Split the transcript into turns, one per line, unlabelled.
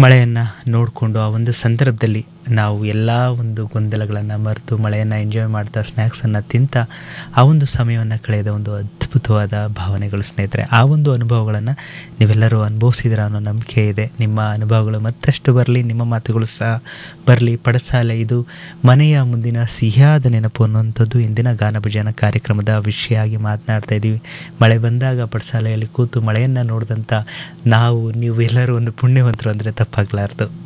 ಮಳೆಯನ್ನು ನೋಡಿಕೊಂಡು ಆ ಒಂದು ಸಂದರ್ಭದಲ್ಲಿ ನಾವು ಎಲ್ಲ ಒಂದು ಗೊಂದಲಗಳನ್ನು ಮರೆತು ಮಳೆಯನ್ನು ಎಂಜಾಯ್ ಮಾಡ್ತಾ ಸ್ನ್ಯಾಕ್ಸನ್ನು ತಿಂತ ಆ ಒಂದು ಸಮಯವನ್ನು ಕಳೆದ ಒಂದು ಅದ್ಭುತವಾದ ಭಾವನೆಗಳು ಸ್ನೇಹಿತರೆ ಆ ಒಂದು ಅನುಭವಗಳನ್ನು ನೀವೆಲ್ಲರೂ ಅನುಭವಿಸಿದ್ರ ಅನ್ನೋ ನಂಬಿಕೆ ಇದೆ ನಿಮ್ಮ ಅನುಭವಗಳು ಮತ್ತಷ್ಟು ಬರಲಿ ನಿಮ್ಮ ಮಾತುಗಳು ಸಹ ಬರಲಿ ಪಡಸಾಲೆ ಇದು ಮನೆಯ ಮುಂದಿನ ಸಿಹಿಯಾದ ನೆನಪು ಅನ್ನುವಂಥದ್ದು ಇಂದಿನ ಗಾನಭಜನ ಕಾರ್ಯಕ್ರಮದ ವಿಷಯ ಆಗಿ ಮಾತನಾಡ್ತಾ ಇದ್ದೀವಿ ಮಳೆ ಬಂದಾಗ ಪಡಸಾಲೆಯಲ್ಲಿ ಕೂತು ಮಳೆಯನ್ನು ನೋಡಿದಂಥ ನಾವು ನೀವು ಎಲ್ಲರೂ ಒಂದು ಪುಣ್ಯವಂತರು ಅಂದರೆ ತಪ್ಪಾಗಲಾರ್ದು